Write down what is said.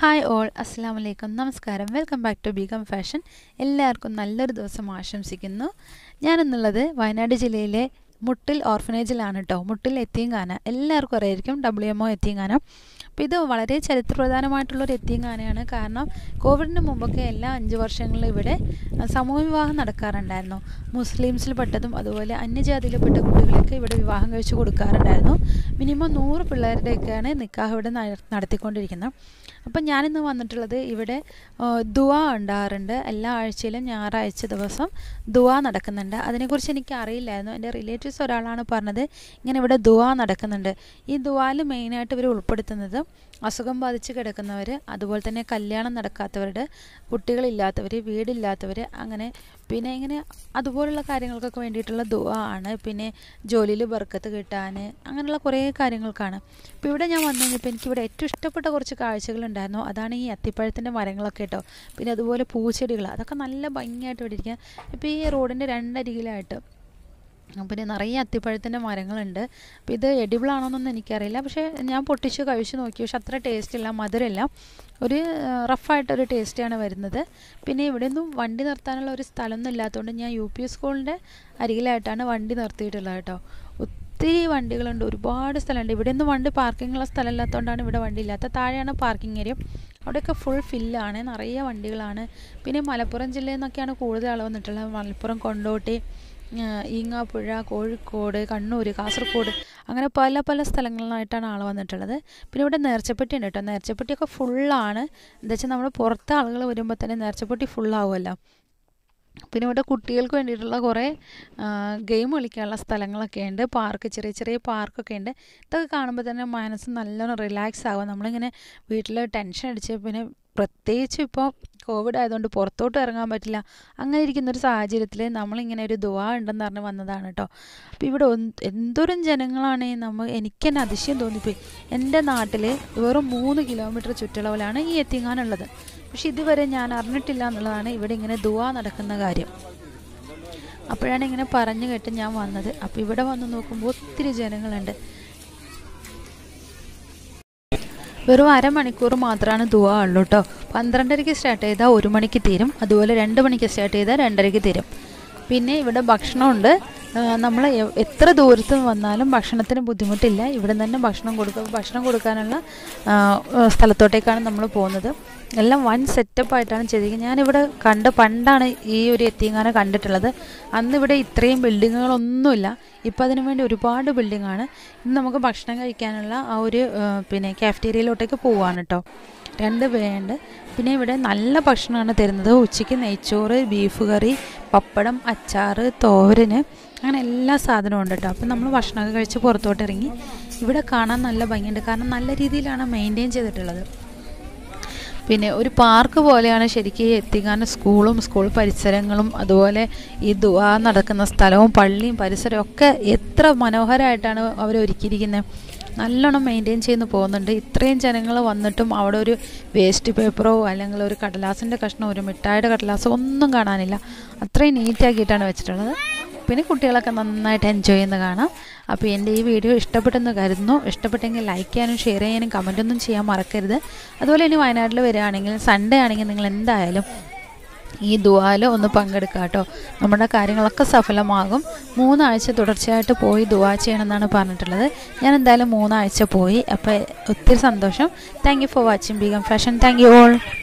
hi all അസ്സാം വലൈക്കും നമസ്കാരം welcome back to Begum fashion എല്ലാവർക്കും നല്ലൊരു ദിവസം ആശംസിക്കുന്നു ഞാനെന്നുള്ളത് വയനാട് ജില്ലയിലെ മുട്ടിൽ ഓർഫനേജിലാണ് കേട്ടോ മുട്ടിൽ എത്തിയങ്കാന എല്ലാവർക്കും അറിയായിരിക്കും ഡബ്ല്യു എം ഒ എത്തിയങ്കാന അപ്പോൾ ഇത് വളരെ ചരിത്രപ്രധാനമായിട്ടുള്ളൊരു എത്തിയങ്കാനയാണ് കാരണം കോവിഡിന് മുമ്പൊക്കെ എല്ലാ അഞ്ച് വർഷങ്ങളിലും ഇവിടെ സമൂഹ വിവാഹം നടക്കാറുണ്ടായിരുന്നു മുസ്ലിംസിൽപ്പെട്ടതും അതുപോലെ അന്യജാതിയിൽപ്പെട്ട കുട്ടികളൊക്കെ ഇവിടെ വിവാഹം കഴിച്ചു കൊടുക്കാറുണ്ടായിരുന്നു മിനിമം നൂറ് പിള്ളേരുടെയൊക്കെയാണ് നിക്കാഹ് ഇവിടെ നടത്തിക്കൊണ്ടിരിക്കുന്നത് അപ്പം ഞാനിന്ന് വന്നിട്ടുള്ളത് ഇവിടെ ദുവ ഉണ്ടാകാറുണ്ട് എല്ലാ ആഴ്ചയിലും ഞായറാഴ്ച ദിവസം ദുവ നടക്കുന്നുണ്ട് അതിനെക്കുറിച്ച് എനിക്ക് അറിയില്ലായിരുന്നു എൻ്റെ റിലേറ്റീവ്സ് ഒരാളാണ് പറഞ്ഞത് ഇങ്ങനെ ഇവിടെ ദുവ നടക്കുന്നുണ്ട് ഈ ദുവായിൽ മെയിനായിട്ട് ഇവർ ഉൾപ്പെടുത്തുന്നത് അസുഖം ബാധിച്ച് കിടക്കുന്നവർ അതുപോലെ തന്നെ കല്യാണം നടക്കാത്തവരുടെ കുട്ടികളില്ലാത്തവർ വീടില്ലാത്തവർ അങ്ങനെ പിന്നെ ഇങ്ങനെ അതുപോലുള്ള കാര്യങ്ങൾക്കൊക്കെ വേണ്ടിയിട്ടുള്ള ദുവ ആണ് പിന്നെ ജോലിയിൽ ബർക്കത്ത് കിട്ടാൻ അങ്ങനെയുള്ള കുറേ കാര്യങ്ങൾക്കാണ് ഇപ്പോൾ ഇവിടെ ഞാൻ വന്നു കഴിഞ്ഞപ്പോൾ എനിക്കിവിടെ ഏറ്റവും ഇഷ്ടപ്പെട്ട കുറച്ച് കാഴ്ചകളുണ്ടായിരുന്നു അതാണ് ഈ അത്തിപ്പഴത്തിൻ്റെ മരങ്ങളൊക്കെ കേട്ടോ പിന്നെ അതുപോലെ പൂച്ചെടികൾ അതൊക്കെ നല്ല ഭംഗിയായിട്ട് ഇവിടെ ഇരിക്കുക ഇപ്പോൾ ഈ റോഡിൻ്റെ രണ്ടരികിലായിട്ട് പിന്നെ നിറയെ അത്തിപ്പഴത്തിൻ്റെ മരങ്ങളുണ്ട് അപ്പോൾ ഇത് എഡിബിൾ ആണോന്നൊന്നും എനിക്കറിയില്ല പക്ഷേ ഞാൻ പൊട്ടിച്ച് കഴിച്ച് നോക്കി പക്ഷെ അത്ര ടേസ്റ്റ് ഇല്ല മധുരമില്ല ഒരു റഫായിട്ടൊരു ടേസ്റ്റാണ് വരുന്നത് പിന്നെ ഇവിടെ ഒന്നും വണ്ടി നിർത്താനുള്ള ഒരു സ്ഥലമൊന്നും ഇല്ലാത്തതുകൊണ്ട് ഞാൻ യു പി സ്കൂളിൻ്റെ അരികിലായിട്ടാണ് വണ്ടി നിർത്തിയിട്ടുള്ളത് കേട്ടോ ഒത്തിരി വണ്ടികളുണ്ട് ഒരുപാട് സ്ഥലമുണ്ട് ഇവിടെ ഒന്നും വണ്ടി പാർക്കിങ്ങുള്ള സ്ഥലം ഇല്ലാത്തതുകൊണ്ടാണ് ഇവിടെ വണ്ടി ഇല്ലാത്ത താഴെയാണ് പാർക്കിംഗ് ഏരിയ അവിടെയൊക്കെ ഫുൾ ഫില്ലാണ് നിറയെ വണ്ടികളാണ് പിന്നെ മലപ്പുറം ജില്ലയിൽ നിന്നൊക്കെയാണ് കൂടുതൽ ആൾ വന്നിട്ടുള്ളത് മലപ്പുറം കൊണ്ടോട്ടി ഈങ്ങാപ്പുഴ കോഴിക്കോട് കണ്ണൂർ കാസർഗോഡ് അങ്ങനെ പല പല സ്ഥലങ്ങളിലായിട്ടാണ് ആൾ വന്നിട്ടുള്ളത് പിന്നെ ഇവിടെ നേർച്ചപ്പെട്ടി ഉണ്ട് കേട്ടോ നേർച്ചപ്പെട്ടിയൊക്കെ ഫുള്ളാണ് എന്താ വെച്ചാൽ നമ്മൾ പുറത്തെ ആളുകൾ വരുമ്പോൾ തന്നെ നേർച്ചപ്പെട്ടി ഫുള്ളാവുമല്ലോ പിന്നെ ഇവിടെ കുട്ടികൾക്ക് വേണ്ടിയിട്ടുള്ള കുറേ ഗെയിം കളിക്കാനുള്ള സ്ഥലങ്ങളൊക്കെ ഉണ്ട് പാർക്ക് ചെറിയ ചെറിയ പാർക്കൊക്കെ ഉണ്ട് ഇതൊക്കെ കാണുമ്പോൾ തന്നെ മനസ്സ് നല്ലോണം റിലാക്സ് ആകും നമ്മളിങ്ങനെ വീട്ടിൽ ടെൻഷൻ അടിച്ച് പിന്നെ പ്രത്യേകിച്ച് ഇപ്പോൾ കോവിഡ് ആയതുകൊണ്ട് പുറത്തോട്ട് ഇറങ്ങാൻ പറ്റില്ല അങ്ങനെ ഇരിക്കുന്നൊരു സാഹചര്യത്തിൽ നമ്മളിങ്ങനെ ഒരു ദുവാ ഉണ്ടെന്ന് പറഞ്ഞ് വന്നതാണ് കേട്ടോ അപ്പോൾ ഇവിടെ എന്തോരം ജനങ്ങളാണ് നമ്മൾ എനിക്ക് തന്നെ അതിശയം തോന്നിപ്പോയി എൻ്റെ നാട്ടിൽ വെറും മൂന്ന് കിലോമീറ്റർ ചുറ്റളവിലാണ് ഈ എത്തിങ്ങാനുള്ളത് പക്ഷെ ഇതുവരെ ഞാൻ അറിഞ്ഞിട്ടില്ല എന്നുള്ളതാണ് ഇവിടെ ഇങ്ങനെ ദുവാ നടക്കുന്ന കാര്യം അപ്പോഴാണ് ഇങ്ങനെ പറഞ്ഞു കേട്ട് ഞാൻ വന്നത് അപ്പോൾ ഇവിടെ വന്ന് നോക്കുമ്പോൾ ഒത്തിരി ജനങ്ങളുണ്ട് വെറും അരമണിക്കൂർ മാത്രമാണ് ദുവ ഉള്ളൂ കേട്ടോ പന്ത്രണ്ടരയ്ക്ക് സ്റ്റാർട്ട് ചെയ്താൽ ഒരു മണിക്ക് തീരും അതുപോലെ രണ്ട് മണിക്ക് സ്റ്റാർട്ട് ചെയ്താൽ രണ്ടരയ്ക്ക് തീരും പിന്നെ ഇവിടെ ഭക്ഷണമുണ്ട് നമ്മൾ എത്ര ദൂരത്ത് വന്നാലും ഭക്ഷണത്തിന് ബുദ്ധിമുട്ടില്ല ഇവിടെ തന്നെ ഭക്ഷണം കൊടുക്കുക ഭക്ഷണം കൊടുക്കാനുള്ള സ്ഥലത്തോട്ടേക്കാണ് നമ്മൾ പോകുന്നത് എല്ലാം വൺ സെറ്റപ്പായിട്ടാണ് ചെയ്തിരിക്കുന്നത് ഞാനിവിടെ കണ്ട് പണ്ടാണ് ഈ ഒരു എത്തിങ്ങാന കണ്ടിട്ടുള്ളത് അന്ന് ഇവിടെ ഇത്രയും ബിൽഡിങ്ങുകളൊന്നുമില്ല ഇപ്പോൾ അതിനു വേണ്ടി ഒരുപാട് ബിൽഡിങ്ങാണ് ഇന്ന് നമുക്ക് ഭക്ഷണം കഴിക്കാനുള്ള ആ ഒരു പിന്നെ കാഫ്റ്റീരിയയിലോട്ടേക്ക് പോവാണ് കേട്ടോ രണ്ട് പേരുണ്ട് പിന്നെ ഇവിടെ നല്ല ഭക്ഷണമാണ് തരുന്നത് ഉച്ചയ്ക്ക് നെയ്ച്ചോറ് ബീഫ് കറി പപ്പടം അച്ചാർ തോരന് അങ്ങനെ എല്ലാ സാധനവും ഉണ്ട് കേട്ടോ അപ്പം നമ്മൾ ഭക്ഷണമൊക്കെ കഴിച്ച് പുറത്തോട്ട് ഇറങ്ങി ഇവിടെ കാണാൻ നല്ല ഭംഗിയുണ്ട് കാരണം നല്ല രീതിയിലാണ് മെയിൻറ്റെയിൻ ചെയ്തിട്ടുള്ളത് പിന്നെ ഒരു പാർക്ക് പോലെയാണ് ശരിക്കും എത്തിങ്ങാനും സ്കൂളും സ്കൂൾ പരിസരങ്ങളും അതുപോലെ ഈ ദുവാ നടക്കുന്ന സ്ഥലവും പള്ളിയും പരിസരവും ഒക്കെ എത്ര മനോഹരമായിട്ടാണ് അവർ ഒരുക്കിയിരിക്കുന്നത് നല്ലോണം മെയിൻറ്റെയിൻ ചെയ്ത് പോകുന്നുണ്ട് ഇത്രയും ജനങ്ങൾ വന്നിട്ടും അവിടെ ഒരു വേസ്റ്റ് പേപ്പറോ അല്ലെങ്കിൽ ഒരു കടലാസിൻ്റെ കഷ്ണമോ ഒരു മിഠായിയുടെ കടലാസോ ഒന്നും കാണാനില്ല അത്രയും നീറ്റാക്കിയിട്ടാണ് വെച്ചിട്ടുള്ളത് പിന്നെ കുട്ടികളൊക്കെ നന്നായിട്ട് എൻജോയ് ചെയ്യുന്ന കാണാം അപ്പോൾ എൻ്റെ ഈ വീഡിയോ ഇഷ്ടപ്പെട്ടെന്ന് കരുതുന്നു ഇഷ്ടപ്പെട്ടെങ്കിൽ ലൈക്ക് ചെയ്യാനും ഷെയർ ചെയ്യാനും കമൻറ്റൊന്നും ചെയ്യാൻ മറക്കരുത് അതുപോലെ ഇനി വയനാട്ടിൽ വരികയാണെങ്കിൽ സൺഡേ ആണെങ്കിൽ നിങ്ങൾ എന്തായാലും ഈ ദുവാൽ ഒന്ന് പങ്കെടുക്കുക കേട്ടോ നമ്മുടെ കാര്യങ്ങളൊക്കെ സഫലമാകും മൂന്നാഴ്ച തുടർച്ചയായിട്ട് പോയി ദുവാ ചെയ്യണമെന്നാണ് പറഞ്ഞിട്ടുള്ളത് ഞാൻ എന്തായാലും മൂന്നാഴ്ച പോയി അപ്പോൾ ഒത്തിരി സന്തോഷം thank you for watching Begum fashion thank you all